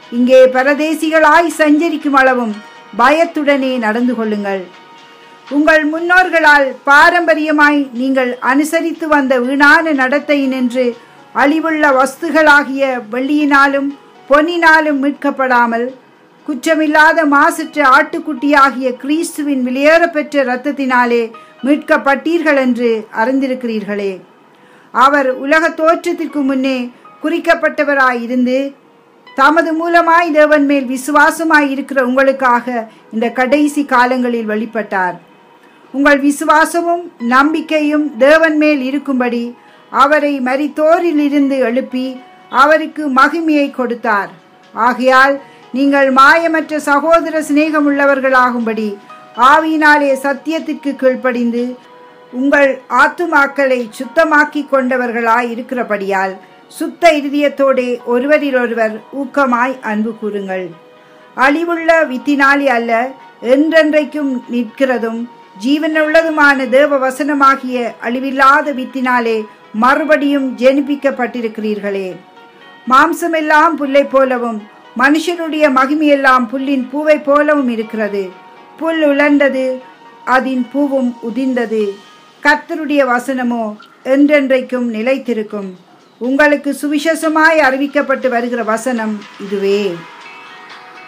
இங்கே பரதேசிகளாய் சஞ்சரிக்கும் அளவும் பயத்துடனே நடந்து கொள்ளுங்கள் உங்கள் முன்னோர்களால் பாரம்பரியமாய் நீங்கள் அனுசரித்து வந்த வீணான நடத்தையினின்று அழிவுள்ள வஸ்துகளாகிய வெள்ளியினாலும் பொன்னினாலும் மீட்கப்படாமல் குற்றமில்லாத மாசற்ற ஆட்டுக்குட்டியாகிய கிறிஸ்துவின் வெளியேறப்பெற்ற இரத்தத்தினாலே மீட்கப்பட்டீர்கள் என்று அறிந்திருக்கிறீர்களே அவர் உலக தோற்றத்திற்கு முன்னே குறிக்கப்பட்டவராயிருந்து தமது மூலமாய் தேவன் மேல் விசுவாசமாய் இருக்கிற உங்களுக்காக இந்த கடைசி காலங்களில் வெளிப்பட்டார் உங்கள் விசுவாசமும் நம்பிக்கையும் தேவன் மேல் இருக்கும்படி அவரை மரித்தோரில் இருந்து எழுப்பி அவருக்கு மகிமையை கொடுத்தார் ஆகையால் நீங்கள் மாயமற்ற சகோதர சிநேகம் உள்ளவர்களாகும்படி ஆவியினாலே சத்தியத்திற்கு கீழ்ப்படிந்து உங்கள் ஆத்துமாக்களை சுத்தமாக்கி கொண்டவர்களாய் இருக்கிறபடியால் சுத்த இருதயத்தோடே ஒருவரிலொருவர் ஊக்கமாய் அன்பு கூறுங்கள் அழிவுள்ள வித்தினாலி அல்ல என்றென்றைக்கும் நிற்கிறதும் ஜீவனுள்ளதுமான தேவ வசனமாகிய அழிவில்லாத வித்தினாலே மறுபடியும் ஜெனிப்பிக்கப்பட்டிருக்கிறீர்களே மாம்சமெல்லாம் புல்லை போலவும் மனுஷனுடைய மகிமையெல்லாம் புல்லின் பூவை போலவும் இருக்கிறது புல் உலர்ந்தது அதன் பூவும் உதிர்ந்தது கர்த்தருடைய வசனமோ என்றென்றைக்கும் நிலைத்திருக்கும் உங்களுக்கு சுவிசேஷமாய் அறிவிக்கப்பட்டு வருகிற வசனம் இதுவே